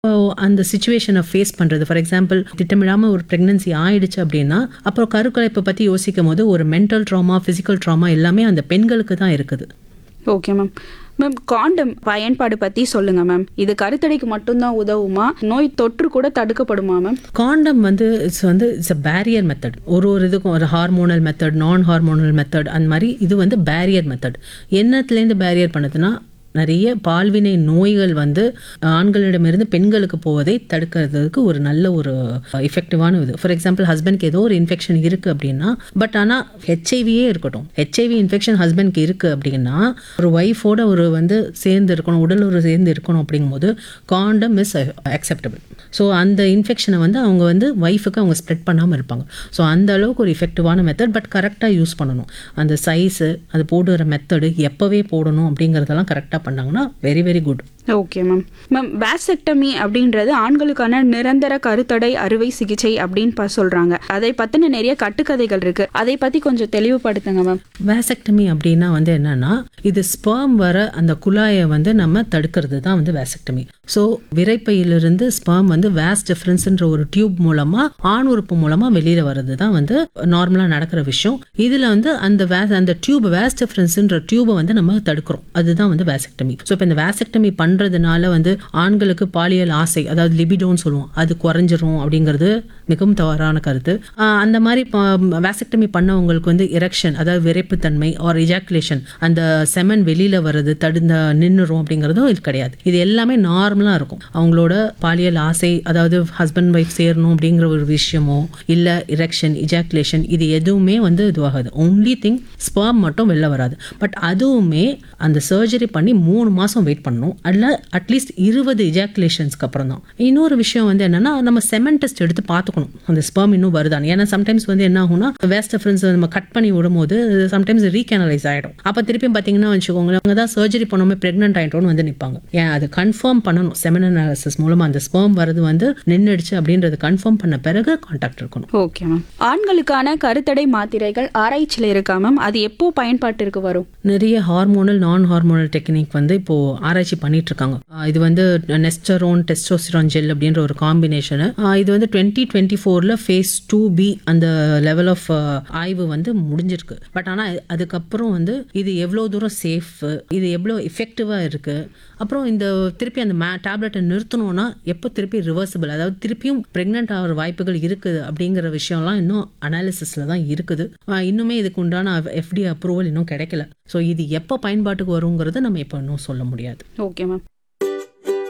அந்த சிச்சுவேஷனை ஃபேஸ் பண்ணுறது ஃபார் எக்ஸாம்பிள் திட்டமிடாமல் ஒரு ப்ரெக்னன்சி ஆயிடுச்சு அப்படின்னா அப்புறம் கருக்கலைப்பை பற்றி யோசிக்கும் போது ஒரு மென்டல் ட்ராமா ஃபிசிக்கல் ட்ராமா எல்லாமே அந்த பெண்களுக்கு தான் இருக்குது ஓகே மேம் மேம் காண்டம் பயன்பாடு பற்றி சொல்லுங்கள் மேம் இது கருத்தடைக்கு மட்டும்தான் உதவுமா நோய் தொற்று கூட தடுக்கப்படுமா மேம் காண்டம் வந்து இட்ஸ் வந்து இட்ஸ் அ பேரியர் மெத்தட் ஒரு ஒரு இதுக்கும் ஒரு ஹார்மோனல் மெத்தட் நான் ஹார்மோனல் மெத்தட் அந்த மாதிரி இது வந்து பேரியர் மெத்தட் என்னத்துலேருந்து பேரியர் பண்ணுதுன்னா நிறைய பால்வினை நோய்கள் வந்து ஆண்களிடமிருந்து பெண்களுக்கு போவதை தடுக்கிறதுக்கு ஒரு நல்ல ஒரு எஃபெக்டிவான இது ஃபார் எக்ஸாம்பிள் ஹஸ்பண்ட்க்கு ஏதோ ஒரு இன்ஃபெக்ஷன் இருக்குது அப்படின்னா பட் ஆனால் ஹெச்ஐவியே இருக்கட்டும் ஹெச்ஐவி இன்ஃபெக்ஷன் ஹஸ்பண்ட்க்கு இருக்குது அப்படின்னா ஒரு ஒய்ஃபோட ஒரு வந்து சேர்ந்து இருக்கணும் உடல் ஒரு சேர்ந்து இருக்கணும் அப்படிங்கும்போது காண்டம் இஸ் அக்செப்டபிள் ஸோ அந்த இன்ஃபெக்ஷனை வந்து அவங்க வந்து ஒய்ஃபுக்கு அவங்க ஸ்ப்ரெட் பண்ணாமல் இருப்பாங்க ஸோ அந்த அளவுக்கு ஒரு எஃபெக்டிவான மெத்தட் பட் கரெக்டாக யூஸ் பண்ணணும் அந்த சைஸு அது போடுற மெத்தடு எப்போவே போடணும் அப்படிங்கிறதெல்லாம் கரெக்டாக பண்ணாங்கன்னா very very good okay ma'am ma'am vasectomy அப்படின்றது ஆண்களுக்கான நிரந்தர கருத்தடை அறுவை சிகிச்சை அப்படின்னு ப சொல்கிறாங்க அதை பற்றின நிறைய கட்டுக்கதைகள் இருக்குது அதை பற்றி கொஞ்சம் தெளிவுபடுத்துங்க மேம் வேசக்டமி அப்படின்னா வந்து என்னன்னா இது ஸ்பெர்ம் வர அந்த குழாயை வந்து நம்ம தடுக்கிறது தான் வந்து வேசக்டமி ஸோ விரைப்பையிலிருந்து ஸ்பெர்ம் வந்து வேஸ் டிஃபரன்ஸ்ன்ற ஒரு டியூப் மூலமா ஆண் உறுப்பு மூலமா வெளியில வர்றது தான் வந்து நார்மலா நடக்கிற விஷயம் இதுல வந்து அந்த வே அந்த டியூப் வேஸ் டிஃபரன்ஸ்ன்ற டியூபை வந்து நம்ம தடுக்கிறோம் அதுதான் வந்து வேசக்டமி ஸோ இப்போ இந்த வேசக்டமி பண்றதுனால வந்து ஆண்களுக்கு பாலியல் ஆசை அதாவது லிபிடோன்னு சொல்லுவோம் அது குறைஞ்சிரும் அப்படிங்கிறது மிகவும் தவறான கருத்து ஆஹ் அந்த மாதிரி வேசக்டமி பண்ணவங்களுக்கு வந்து எரெக்ஷன் அதாவது விரைப்புத்தன்மை ஆர் இஜாக்குலேஷன் அந்த செமன் வெளியில வர்றது தடுந்த நின்னுரும் அப்படிங்கிறதும் இது கிடையாது இது எல்லாமே நார்மலா இருக்கும் அவங்களோட பாலியல் ஆசை அதாவது ஹஸ்பண்ட் ஒய்ஃப் சேரணும் அப்படிங்கிற ஒரு விஷயமோ இல்ல இரெக்ஷன் இஜாக்குலேஷன் இது எதுவுமே வந்து இதுவாகாது ஒன்லி திங் ஸ்பெர்ம் மட்டும் வெளில வராது பட் அதுவுமே அந்த சர்ஜரி பண்ணி மூணு மாசம் வெயிட் பண்ணணும் அல்ல அட்லீஸ்ட் இருபது இஜாக்குலேஷன்ஸ்க்கு அப்புறம் தான் இன்னொரு விஷயம் வந்து என்னன்னா நம்ம செமன் டெஸ்ட் எடுத்து பார்த்துக்கணும் அந்த ஸ்பெர்ம் இன்னும் வருதான்னு ஏன்னா சம்டைம்ஸ் வந்து என்ன ஆகும்னா வேஸ்ட் டிஃபரன்ஸ் நம்ம கட் பண்ணி விடும்போது சம்டைம்ஸ் ரீகேனலைஸ் ஆகிடும் அப்போ திருப்பியும் பார்த்தீங்கன்னா வச்சுக்கோங்களேன் அவங்க தான் சர்ஜரி பண்ணாமல் ப்ரெக்னென்ட் ஆகிட்டோன்னு வந்து நிற்பாங்க ஏன் அது கன்ஃபார்ம் பண்ணணும் செமன் அனாலிசிஸ் மூலமாக அந்த ஸ்பெர்ம் வரது வந்து நின்றுடுச்சு அப்படின்றது கன்ஃபார்ம் பண்ண பிறகு கான்டாக்ட் இருக்கணும் ஓகே மேம் ஆண்களுக்கான கருத்தடை மாத்திரைகள் ஆராய்ச்சியில் இருக்கா மேம் அது எப்போ பயன்பாட்டிற்கு வரும் நிறைய ஹார்மோனல் நான் ஹார்மோனல் டெக்னிக் வந்து இப்போ ஆராய்ச்சி பண்ணிட்டு இருக்காங்க ஆஹ் இது வந்து நெஸ்டரோன் டெஸ்டோசிரான் ஜெல் அப்படின்ற ஒரு காம்பினேஷனு இது வந்து டுவெண்ட்டி டுவெண்ட்டி ஃபோரில் ஃபேஸ் டூ பி அந்த லெவல் ஆஃப் ஆய்வு வந்து முடிஞ்சிருக்கு பட் ஆனால் அதுக்கப்புறம் வந்து இது எவ்வளோ தூரம் சேஃப் இது எவ்வளோ எஃபெக்டிவாக இருக்கு அப்புறம் இந்த திருப்பி அந்த மே டேப்லெட்டை நிறுத்தணும்னா எப்போ திருப்பி ரிவர்சிபிள் அதாவது திருப்பியும் ப்ரெக்னென்ட் ஆகிற வாய்ப்புகள் இருக்குது அப்படிங்கிற விஷயம்லாம் இன்னும் அனாலிசிஸில் தான் இருக்குது ஆஹ் இன்னுமே இதுக்கு உண்டான எஃப்டி அப்ரூவல் இன்னும் கிடைக்கல ஸோ இது எப்போ பயன்பாட்டுக்கு வருங்கிறத நம்ம இப்போ இன்னும் சொல்ல முடியாது ஓகே மேம்